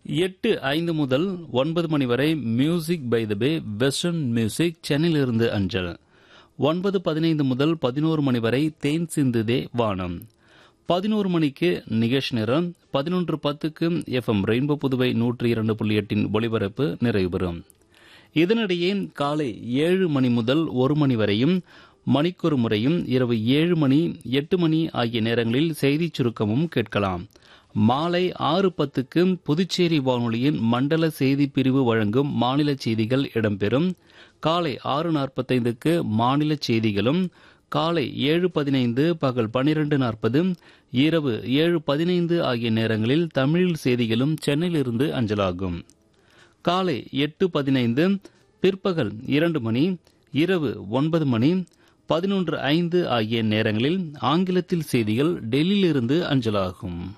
எட்டு ஐந்து முதல் ஒன்பது மணி வரை music by the bay western music சென்னையிலிருந்து அஞ்சல் ஒன்பது பதினைந்து முதல் பதினோரு மணி வரை தேன் சிந்துதே வானம் பதினோரு மணிக்கு நிகழ்ச்சி நேரம் பதினொன்று பத்துக்கு எஃப்எம் ரெயின்போ புதுவை நூற்றி இரண்டு புள்ளி எட்டின் ஒளிபரப்பு நிறைவு பெறும் இதனிடையே காலை ஏழு மணி முதல் ஒரு மணி வரையும் மணிக்கொரு முறையும் இரவு ஏழு மணி எட்டு மணி ஆகிய நேரங்களில் செய்திச் சுருக்கமும் கேட்கலாம் மாலை ஆறு பத்துக்கு புதுச்சேரி வானொலியின் மண்டல செய்தி பிரிவு வழங்கும் மாநில செய்திகள் இடம்பெறும் காலை ஆறு நாற்பத்தைந்துக்கு மாநில செய்திகளும் காலை ஏழு பதினைந்து பகல் பனிரெண்டு நாற்பது இரவு ஏழு பதினைந்து ஆகிய நேரங்களில் தமிழில் செய்திகளும் சென்னையிலிருந்து அஞ்சலாகும் காலை எட்டு பதினைந்து பிற்பகல் இரண்டு மணி இரவு ஒன்பது மணி பதினொன்று ஐந்து ஆகிய நேரங்களில் ஆங்கிலத்தில் செய்திகள் டெல்லியிலிருந்து அஞ்சலாகும்